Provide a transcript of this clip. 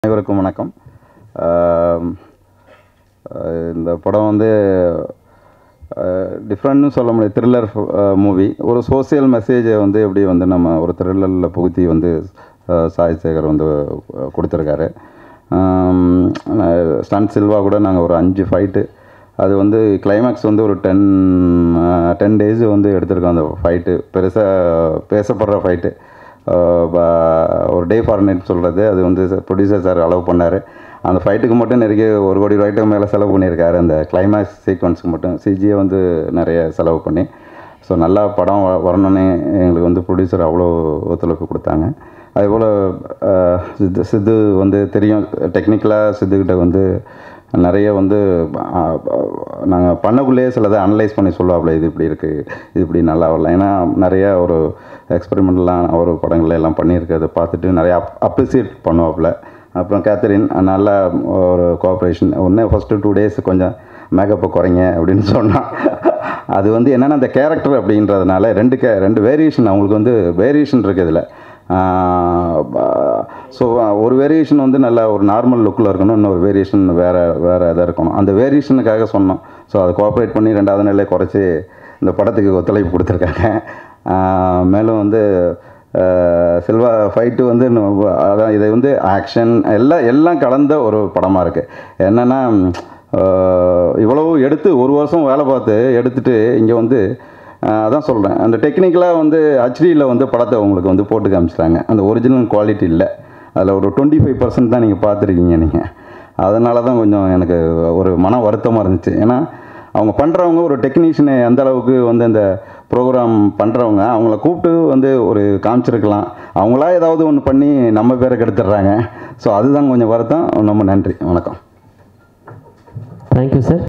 அனைவருக்கும் வணக்கம் ஆம், அஹ் இந்த படம் வந்து டிஃப்ரெண்ட்னு சொல்ல முடியாது த்ரில்லர் மூவி ஒரு சோசியல் மெசேஜை வந்து எப்படி வந்து நம்ம ஒரு த்ரில்லரில் புகுத்தி வந்து அஹ், சாய் சேகர் வந்து அஹ், கொடுத்துருக்காரு ஸ்டன் சில்வா கூட நாங்கள் ஒரு அஞ்சு ஃபைட்டு அது வந்து கிளைமேக்ஸ் வந்து ஒரு டென் டென் டேஸ் வந்து எடுத்திருக்கோம் அந்த ஃபைட்டு பெருசாக பேசப்படுற ஃபைட்டு ஒரு டே ஃபார் நைட் சொல்கிறது அது வந்து ப்ரொடியூசர் சார் அலோவ் பண்ணார் அந்த ஃபைட்டுக்கு மட்டும் நிறைய ஒரு கோடி ரூபாய்க்கு மேலே செலவு பண்ணியிருக்காரு அந்த கிளைமேக்ஸ் சீக்வன்ஸுக்கு மட்டும் சிஜியை வந்து நிறைய செலவு பண்ணி ஸோ நல்லா படம் வ- வரணும்னு எங்களுக்கு வந்து ப்ரொடியூசர் அவ்வளோ ஒத்துழைப்பு கொடுத்தாங்க அதேபோல் சித்து சித்து வந்து தெரியும் டெக்னிக்கலாக சித்துக்கிட்ட வந்து நிறைய வந்து நாங்கள் பண்ணக்குள்ளேயே சிலதை அனலைஸ் பண்ணி சொல்லுவாப்புல இது இப்படி இருக்குது இது இப்படி நல்லா வரல ஏன்னா நிறைய ஒரு எக்ஸ்பெரிமெண்ட்லாம் ஒரு படங்கள்ல எல்லாம் பண்ணியிருக்கிறத பார்த்துட்டு நிறைய அப் அப்ரிசியேட் பண்ணுவாப்புல அப்புறம் கேத்தரின் நல்லா ஒரு கோஆப்ரேஷன் ஒன்று ஃபஸ்ட்டு டூ டேஸ் கொஞ்சம் மேக்கப்பை குறைங்க அப்படின்னு சொன்னான் அது வந்து என்னென்னா அந்த கேரக்டர் அப்படின்றதுனால ரெண்டு கே ரெண்டு வேரியேஷன் அவங்களுக்கு வந்து வேரியேஷன் இருக்குது இதில் ஸோ ஒரு வேரியேஷன் வந்து நல்ல ஒரு நார்மல் லுக்கில் இருக்கணும் இன்னொரு வேரியேஷன் வேறு வேறு இதாக இருக்கணும் அந்த வேரியேஷனுக்காக சொன்னோம் ஸோ அதை கோஆப்ரேட் பண்ணி ரெண்டாவது நிலையை குறைச்சி இந்த படத்துக்கு ஒத்துழைப்பு கொடுத்துருக்காங்க ஆஹ் மேலும் வந்து ஆஹ் சில்வா ஃபைட்டு வந்து நம்ம- அதான் இதை வந்து ஆக்ஷன் எல்லாம் எல்லாம் கலந்த ஒரு படமாக இருக்குது என்னென்னா இவ்வளவு எடுத்து ஒரு வருஷம் வேலை பார்த்து எடுத்துட்டு இங்கே வந்து ஆஹ் அதான் சொல்கிறேன் அந்த டெக்னிக்கலாக வந்து ஹச்டியில் வந்து படத்தை உங்களுக்கு வந்து போட்டு காமிச்சிட்டாங்க அந்த ஒரிஜினல் குவாலிட்டி இல்லை அதில் ஒரு டுவெண்ட்டி ஃபைவ் பர்சன்ட் தான் நீங்கள் பார்த்துருக்கீங்க நீங்கள் அதனால தான் கொஞ்சம் எனக்கு ஒரு மன வருத்தமாக இருந்துச்சு ஏன்னா அவங்க பண்ணுறவங்க ஒரு டெக்னீஷியனை எந்த அளவுக்கு வந்து அந்த ப்ரோக்ராம் பண்ணுறவங்க அவங்கள கூப்பிட்டு வந்து ஒரு காமிச்சிருக்கலாம் அவங்களா ஏதாவது ஒன்று பண்ணி நம்ம பேரை கெடுத்துடுறாங்க ஸோ அதுதான் கொஞ்சம் வருத்தம் ரொம்ப நன்றி வணக்கம் தேங்க்யூ சார்